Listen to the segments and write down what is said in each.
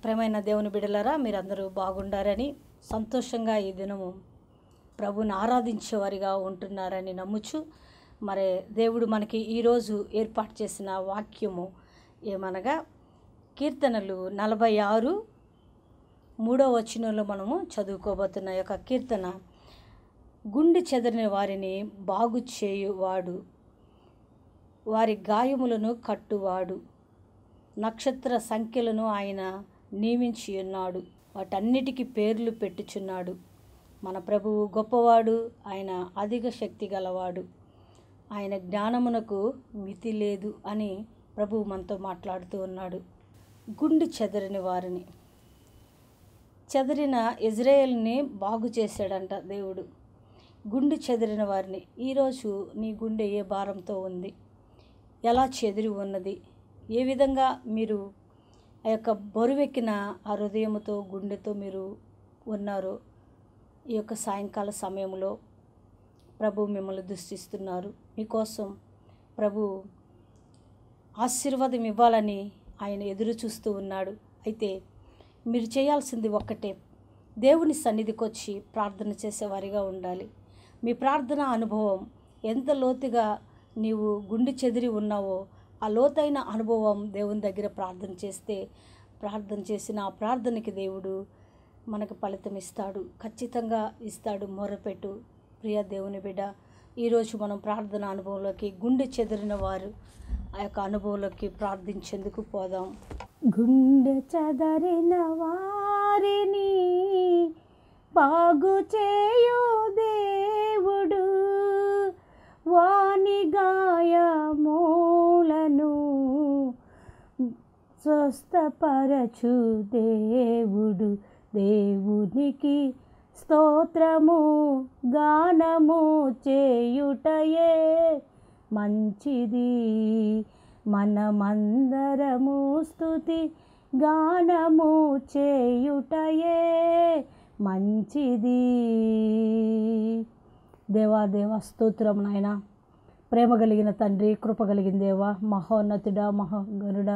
ప్రేమైన దేవుని బిడలరా మీరందరూ బాగుండారని సంతోషంగా ఈ దినము ప్రభుని ఆరాధించేవారిగా ఉంటున్నారని నమ్ముచు మరి దేవుడు మనకి ఈరోజు ఏర్పాటు చేసిన వాక్యము ఏమనగా కీర్తనలు నలభై ఆరు మూడో వచనంలో మనము చదువుకోబోతున్న యొక్క కీర్తన గుండె చెదరిన వారిని బాగు చేయువాడు వారి గాయములను కట్టువాడు నక్షత్ర సంఖ్యలను ఆయన నియమించి ఉన్నాడు వాటన్నిటికీ పేర్లు పెట్టుచున్నాడు మన ప్రభువు గొప్పవాడు ఆయన అధిక శక్తి గలవాడు ఆయన జ్ఞానమునకు మితి లేదు అని ప్రభువు మనతో మాట్లాడుతూ ఉన్నాడు గుండు చెదరని వారిని చెదరిన ఇజ్రాయేల్ని బాగు చేశాడంట దేవుడు గుండె చెదిరిన వారిని ఈరోజు నీ గుండె ఏ భారంతో ఉంది ఎలా చెదిరి ఉన్నది ఏ విధంగా మీరు ఆ యొక్క బరువెక్కిన ఆ హృదయముతో గుండెతో మీరు ఉన్నారో ఈ యొక్క సాయంకాల సమయంలో ప్రభు మిమ్మల్ని దృష్టిస్తున్నారు మీకోసం ప్రభు ఆశీర్వాదం ఇవ్వాలని ఆయన ఎదురు చూస్తూ ఉన్నాడు అయితే మీరు చేయాల్సింది ఒక్కటే దేవుని సన్నిధికి వచ్చి ప్రార్థన చేసేవారిగా ఉండాలి మీ ప్రార్థన అనుభవం ఎంత లోతుగా నీవు గుండె చెదిరి ఉన్నావో ఆ లోతైన అనుభవం దేవుని దగ్గర ప్రార్థన చేస్తే ప్రార్థన చేసిన ఆ ప్రార్థనకి దేవుడు మనకు ఫలితం ఇస్తాడు ఖచ్చితంగా ఇస్తాడు మొరపెట్టు ప్రియ దేవుని బిడ్డ ఈరోజు మనం ప్రార్థన అనుభవంలోకి గుండె చెదిరిన వారు ఆ యొక్క అనుభవంలోకి ప్రార్థించేందుకు పోదాం గుండె చదరిన వారిని బాగు చేయు దేవుడు వాని గాయమూలను స్వస్థపరచు దేవుడు దేవునికి స్తోత్రము గానము చేయుటయే మంచిది మనమందరము స్తుతి గానము చేయుటయే మంచిది దేవా దేవా స్తోత్రం నాయన ప్రేమ కలిగిన తండ్రి కృప కలిగిన దేవా మహోన్నతుడా మహోగనుడా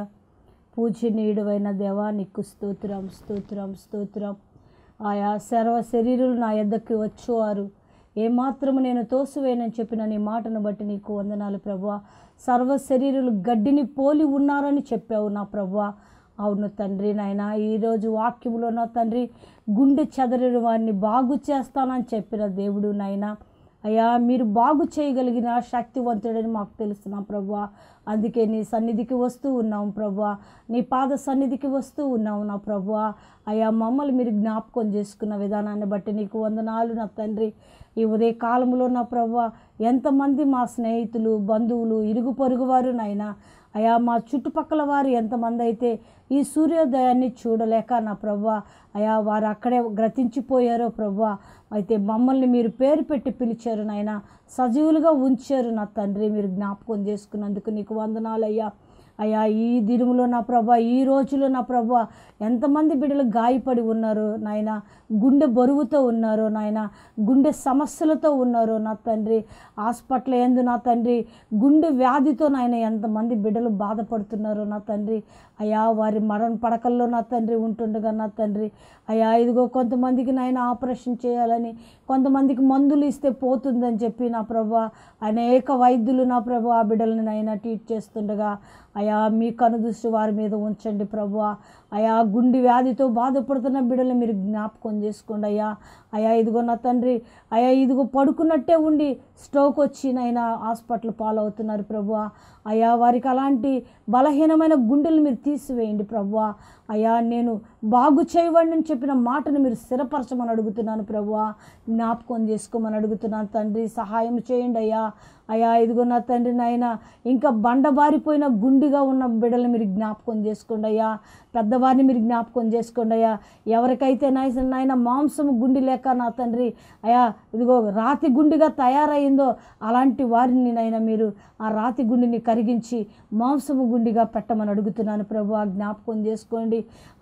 పూజనీయుడైన దేవా నీకు స్తోత్రం స్తోత్రం స్తోత్రం ఆయా సర్వ శరీరులు నా యొద్దకు వచ్చేవారు ఏమాత్రము నేను తోసివేయనని చెప్పిన నీ మాటను బట్టి నీకు వందనాలు ప్రభువా సర్వ శరీరులు గడ్డిని పోలి ఉన్నారని చెప్పావు నా ప్రభువా అవును తండ్రి నాయన ఈరోజు వాక్యంలో నా తండ్రి గుండె చెదరిన వారిని బాగు చేస్తానని చెప్పిన దేవుడు నాయన అయ్యా మీరు బాగు చేయగలిగిన శక్తివంతుడని మాకు తెలుసు నా ప్రభా అందుకే నీ సన్నిధికి వస్తూ ఉన్నాం ప్రభా నీ పాద సన్నిధికి వస్తూ ఉన్నాం నా ప్రభా అయ్యా మమ్మల్ని మీరు జ్ఞాపకం చేసుకున్న విధానాన్ని బట్టి నీకు వందనాలు నా తండ్రి ఈ ఉదయ కాలంలో నా ప్రభా ఎంతమంది మా స్నేహితులు బంధువులు ఇరుగు పొరుగు వారు నాయనా అయా మా చుట్టుపక్కల వారు ఎంతమంది అయితే ఈ సూర్యోదయాన్ని చూడలేక నా ప్రభా అయా వారు అక్కడే గ్రతించిపోయారో ప్రభా అయితే మమ్మల్ని మీరు పేరు పెట్టి పిలిచారు నాయన సజీవులుగా ఉంచారు నా తండ్రి మీరు జ్ఞాపకం చేసుకున్నందుకు నీకు వందనాలు అయ్యా అయ్యా ఈ దినములో నా ప్రభా ఈ రోజులో నా ప్రభా ఎంతమంది బిడ్డలు గాయపడి ఉన్నారో నాయన గుండె బరువుతో ఉన్నారో నాయన గుండె సమస్యలతో ఉన్నారో నా తండ్రి హాస్పిటల్ ఎందు నా తండ్రి గుండె వ్యాధితో నాయన ఎంతమంది బిడ్డలు బాధపడుతున్నారో నా తండ్రి అయా వారి మరణ పడకల్లో నా తండ్రి ఉంటుండగా నా తండ్రి అయా ఇదిగో కొంతమందికి నాయన ఆపరేషన్ చేయాలని కొంతమందికి మందులు ఇస్తే పోతుందని చెప్పి నా ప్రభా అనేక వైద్యులు నా ప్రభు ఆ బిడ్డలను నాయన ట్రీట్ చేస్తుండగా అయా మీ కనుదృష్టి వారి మీద ఉంచండి ప్రభు అయా గుండె వ్యాధితో బాధపడుతున్న బిడ్డలు మీరు జ్ఞాపకం చేసుకోండి అయ్యా అయా ఇదిగో నా తండ్రి అయా ఇదిగో పడుకున్నట్టే ఉండి స్ట్రోక్ వచ్చి నైనా హాస్పిటల్ పాలవుతున్నారు ప్రభు అయా వారికి అలాంటి బలహీనమైన గుండెలు మీరు తీసివేయండి ప్రభు అయా నేను బాగు చేయవండి అని చెప్పిన మాటను మీరు స్థిరపరచమని అడుగుతున్నాను ప్రభు జ్ఞాపకం చేసుకోమని అడుగుతున్నాను తండ్రి సహాయం చేయండి అయ్యా అయా ఇదిగో నా తండ్రి నాయన ఇంకా బండబారిపోయిన గుండిగా ఉన్న బిడ్డలు మీరు జ్ఞాపకం చేసుకోండి అయ్యా పెద్దవారిని మీరు జ్ఞాపకం చేసుకోండి అయ్యా ఎవరికైతే నాయన నాయన మాంసం గుండి లేక నా తండ్రి అయా ఇదిగో రాతి గుండిగా తయారైందో అలాంటి వారిని నైనా మీరు ఆ రాతి గుండిని కరిగించి మాంసము గుండిగా పెట్టమని అడుగుతున్నాను ప్రభు జ్ఞాపకం చేసుకోండి అయ్యా ఇదిగో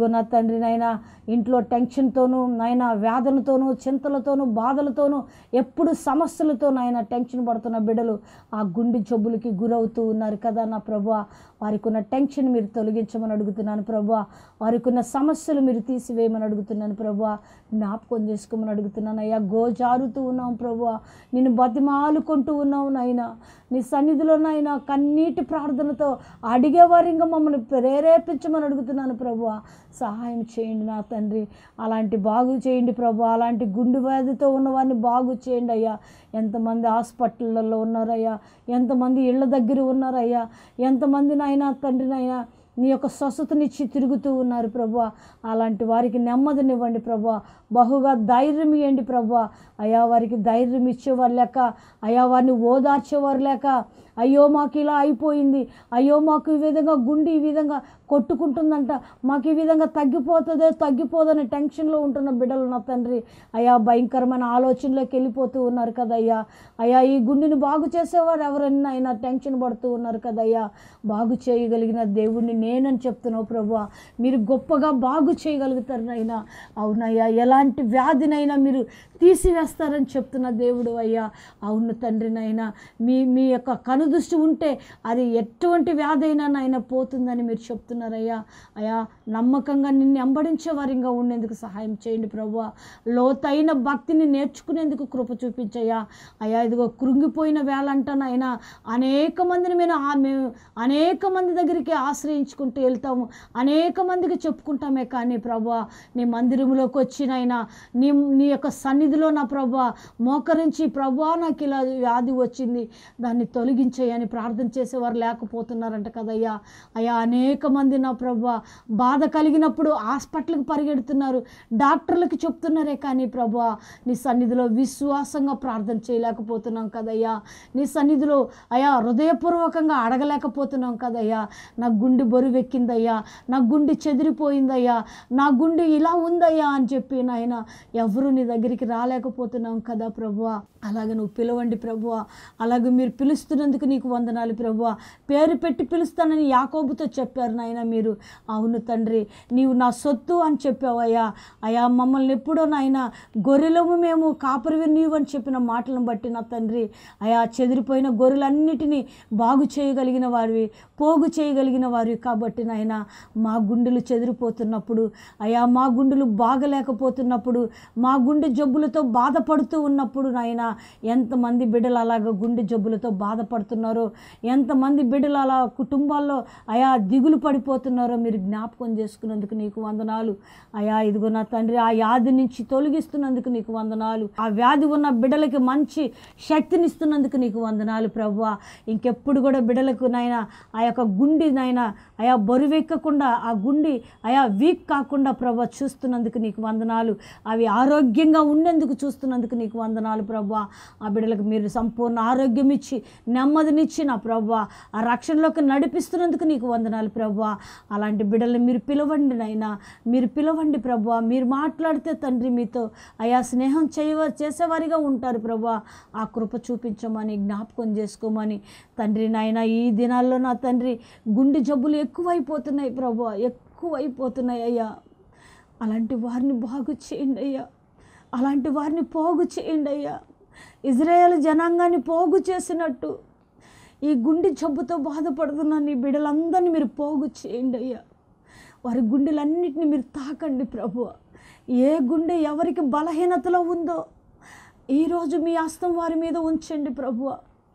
ఇదిగో నా తండ్రి నాయన ఇంట్లో టెన్షన్తోనూ నాయన వేదనతోనూ చింతలతోనూ బాధలతోనూ ఎప్పుడు సమస్యలతో నాయన టెన్షన్ పడుతున్న బిడ్డలు ఆ గుండె జబ్బులకి గురవుతూ ఉన్నారు కదా నా ప్రభు వారికి ఉన్న టెన్షన్ మీరు తొలగించమని అడుగుతున్నాను ప్రభు వారికి ఉన్న సమస్యలు మీరు తీసివేయమని అడుగుతున్నాను ప్రభు జ్ఞాపకం చేసుకోమని అడుగుతున్నాను అయ్యా గోజారుతూ ఉన్నాం ప్రభు నిన్ను బతిమాలుకుంటూ ఉన్నావు నాయన నీ సన్నిధిలో నాయన కన్నీటి ప్రార్థనతో అడిగేవారు ఇంకా మమ్మల్ని ప్రేరేపించమని అడుగుతున్నాను ప్రభు సహాయం చేయండి నా తండ్రి అలాంటి బాగు చేయండి ప్రభు అలాంటి గుండె వ్యాధితో ఉన్నవారిని బాగు చేయండి అయ్యా ఎంతమంది హాస్పిటళ్ళల్లో ఉన్నారయ్యా ఎంతమంది ఇళ్ళ దగ్గర ఉన్నారయ్యా ఎంతమంది నాయన తండ్రి నాయన నీ యొక్క స్వస్థతనిచ్చి తిరుగుతూ ఉన్నారు ప్రభు అలాంటి వారికి నెమ్మదినివ్వండి ప్రభు బహుగా ధైర్యం ఇవ్వండి ప్రభు అయా వారికి ధైర్యం ఇచ్చేవారు లేక అయా వారిని ఓదార్చేవారు లేక అయ్యో మాకు ఇలా అయిపోయింది అయ్యో మాకు ఈ విధంగా గుండె ఈ విధంగా కొట్టుకుంటుందంట మాకు ఈ విధంగా తగ్గిపోతుందే తగ్గిపోదనే టెన్షన్లో ఉంటున్న బిడ్డలు నా తండ్రి అయా భయంకరమైన ఆలోచనలోకి వెళ్ళిపోతూ ఉన్నారు కదయ్యా అయ్యా ఈ గుండెని బాగు చేసేవారు ఎవరైనా అయినా టెన్షన్ పడుతూ ఉన్నారు కదయ్యా బాగు చేయగలిగిన దేవుణ్ణి నేనని చెప్తున్నావు ప్రభు మీరు గొప్పగా బాగు చేయగలుగుతారు నైనా అవునయ్యా ఎలాంటి వ్యాధినైనా మీరు తీసివేస్తారని చెప్తున్న దేవుడు అయ్యా అవును తండ్రినైనా మీ మీ యొక్క కనుదృష్టి ఉంటే అది ఎటువంటి వ్యాధి అయినా నాయన పోతుందని మీరు చెప్తున్నారయ్యా అయ్యా నమ్మకంగా నిన్ను వెంబడించే వారిగా ఉండేందుకు సహాయం చేయండి ప్రభు లోతైన భక్తిని నేర్చుకునేందుకు కృప చూపించయ్యా అయ్యా ఇదిగో కృంగిపోయిన వేళ అంటానైనా అనేక మందిని మేము ఆ- మేము అనేక మంది దగ్గరికి ఆశ్రయించుకుంటూ వెళ్తాము అనేక మందికి చెప్పుకుంటామే కానీ ప్రభు నీ మందిరంలోకి వచ్చినైనా నీ నీ యొక్క సన్నిధిలో నా ప్రభు మోకరించి ప్రభు నాకు ఇలా వ్యాధి వచ్చింది దాన్ని తొలగించేయని ప్రార్థన చేసేవారు లేకపోతున్నారంట కదయ్యా అయ్యా అనేక మంది నా ప్రభు బాధ కలిగినప్పుడు హాస్పిటల్కి పరిగెడుతున్నారు డాక్టర్లకు చెప్తున్నారే కానీ ప్రభు నీ సన్నిధిలో విశ్వాసంగా ప్రార్థన చేయలేకపోతున్నాం కదయ్యా నీ సన్నిధిలో అయా హృదయపూర్వకంగా అడగలేకపోతున్నాం కదయ్యా నా గుండె బరువెక్కిందయ్యా నా గుండె చెదిరిపోయిందయ్యా నా గుండె ఇలా ఉందయ్యా అని చెప్పి నాయన ఎవరు నీ దగ్గరికి రాలేకపోతున్నాం కదా ప్రభువా అలాగే నువ్వు పిలవండి ప్రభువా అలాగే మీరు పిలుస్తున్నందుకు నీకు వందనాలు ప్రభువా పేరు పెట్టి పిలుస్తానని యాకోబుతో చెప్పారు నాయన మీరు అవును తండ్రి నీవు నా సొత్తు అని చెప్పావయ్యా అయా మమ్మల్ని ఎప్పుడో నాయన గొర్రెలము మేము కాపరివి నీవు అని చెప్పిన మాటలను బట్టి నా తండ్రి అయా చెదిరిపోయిన గొర్రెలన్నిటినీ బాగు చేయగలిగిన వారివి పోగు చేయగలిగిన వారివి కాబట్టి నాయన మా గుండెలు చెదిరిపోతున్నప్పుడు అయా మా గుండెలు బాగలేకపోతున్నప్పుడు మా గుండె జబ్బులతో బాధపడుతూ ఉన్నప్పుడు నాయన ఎంతమంది బిడ్డలు అలాగ గుండె జబ్బులతో బాధపడుతున్నారో ఎంతమంది బిడ్డలు అలా కుటుంబాల్లో అయా దిగులు పడిపోతున్నారో మీరు జ్ఞాపకం చేసుకున్నందుకు నీకు వందనాలు అయా ఇదిగో నా తండ్రి ఆ వ్యాధి నుంచి తొలగిస్తున్నందుకు నీకు వందనాలు ఆ వ్యాధి ఉన్న బిడ్డలకి మంచి శక్తినిస్తున్నందుకు నీకు వందనాలు ప్రభువా ఇంకెప్పుడు కూడా బిడ్డలకు నాయన ఆ యొక్క గుండి నాయన అయా బరువెక్కకుండా ఆ గుండి అయా వీక్ కాకుండా ప్రభా చూస్తున్నందుకు నీకు వందనాలు అవి ఆరోగ్యంగా ఉండేందుకు చూస్తున్నందుకు నీకు వందనాలు ప్రభా ఆ బిడ్డలకు మీరు సంపూర్ణ ఆరోగ్యం ఇచ్చి నెమ్మదినిచ్చి నా ప్రభా ఆ రక్షణలోకి నడిపిస్తున్నందుకు నీకు వందనాలు ప్రభా అలాంటి బిడ్డల్ని మీరు పిలవండి నైనా మీరు పిలవండి ప్రభా మీరు మాట్లాడితే తండ్రి మీతో అయా స్నేహం చేయవ చేసేవారిగా ఉంటారు ప్రభా ఆ కృప చూపించమని జ్ఞాపకం చేసుకోమని తండ్రి నాయన ఈ దినాల్లో నా తండ్రి గుండె జబ్బులు ఎక్కువైపోతున్నాయి ప్రభా ఎక్కువైపోతున్నాయి అయ్యా అలాంటి వారిని బాగు చేయండి అయ్యా అలాంటి వారిని పోగు చేయండి అయ్యా ఇజ్రాయేల్ జనాంగాన్ని పోగు చేసినట్టు ఈ గుండె జబ్బుతో బాధపడుతున్న నీ బిడ్డలందరినీ మీరు పోగు చేయండి అయ్యా వారి గుండెలన్నిటిని మీరు తాకండి ప్రభు ఏ గుండె ఎవరికి బలహీనతలో ఉందో ఈరోజు మీ హస్తం వారి మీద ఉంచండి ప్రభు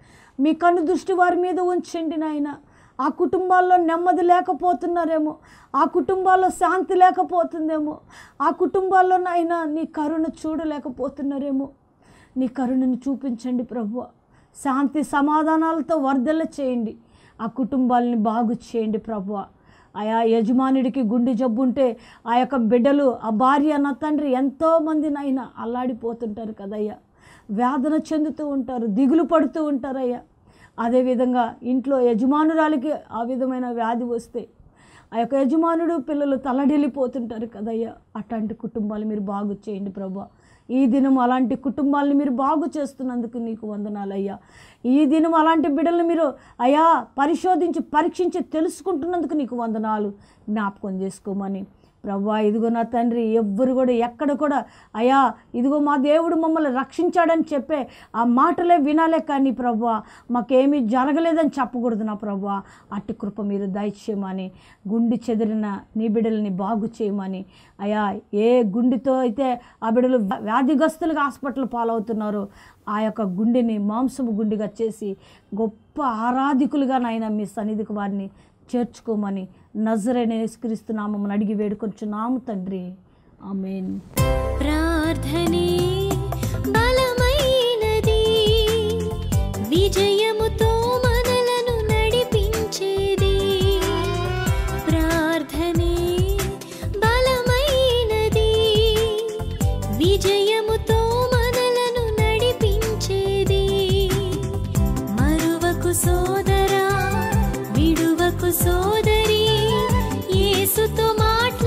మీ కన్ను దృష్టి వారి మీద ఉంచండి నాయన ఆ కుటుంబాల్లో నెమ్మది లేకపోతున్నారేమో ఆ కుటుంబాల్లో శాంతి లేకపోతుందేమో ఆ కుటుంబాల్లో నాయన నీ కరుణ చూడలేకపోతున్నారేమో నీ కరుణను చూపించండి ప్రభు శాంతి సమాధానాలతో వర్ధల చేయండి ఆ కుటుంబాలని బాగు చేయండి ప్రభు ఆయా యజమానుడికి గుండె జబ్బు ఉంటే ఆ యొక్క బిడ్డలు ఆ భార్య నా తండ్రి ఎంతోమంది నాయన అల్లాడిపోతుంటారు కదయ్యా వేదన చెందుతూ ఉంటారు దిగులు పడుతూ ఉంటారయ్యా అదేవిధంగా ఇంట్లో యజమానురాలికి ఆ విధమైన వ్యాధి వస్తే ఆ యొక్క యజమానుడు పిల్లలు తలడిల్లిపోతుంటారు కదయ్యా అట్లాంటి కుటుంబాలు మీరు బాగు చేయండి ప్రభా ఈ దినం అలాంటి కుటుంబాలను మీరు బాగు చేస్తున్నందుకు నీకు వందనాలయ్యా ఈ దినం అలాంటి బిడ్డలను మీరు అయా పరిశోధించి పరీక్షించి తెలుసుకుంటున్నందుకు నీకు వందనాలు జ్ఞాపకం చేసుకోమని ప్రభా ఇదిగో నా తండ్రి ఎవ్వరు కూడా ఎక్కడ కూడా అయా ఇదిగో మా దేవుడు మమ్మల్ని రక్షించాడని చెప్పే ఆ మాటలే వినాలే కానీ ప్రభా మాకేమీ జరగలేదని చెప్పకూడదు నా ప్రభా అట్టి కృప మీరు దయచేయమని గుండి చెదిరిన నీ బిడ్డల్ని బాగు చేయమని అయా ఏ గుండెతో అయితే ఆ బిడ్డలు వ్యా- వ్యాధిగ్రస్తులుగా హాస్పిటల్ పాలవుతున్నారో ఆ యొక్క గుండెని మాంసపు గుండెగా చేసి గొప్ప ఆరాధికులుగా నాయన మీ సన్నిధికి వారిని చేర్చుకోమని నజరైన యేసుక్రీస్తునామని అడిగి వేడుకొంచున్నాము తండ్రి ఆమెన్ ప్రార్థనే బలమైనది విజయముతో మనలను నడిపించేది ప్రార్థనే బలమైనది విజయముతో మనలను నడిపించేది మరువకు సోదరా విడువకు సోదరి యేసుతో మాట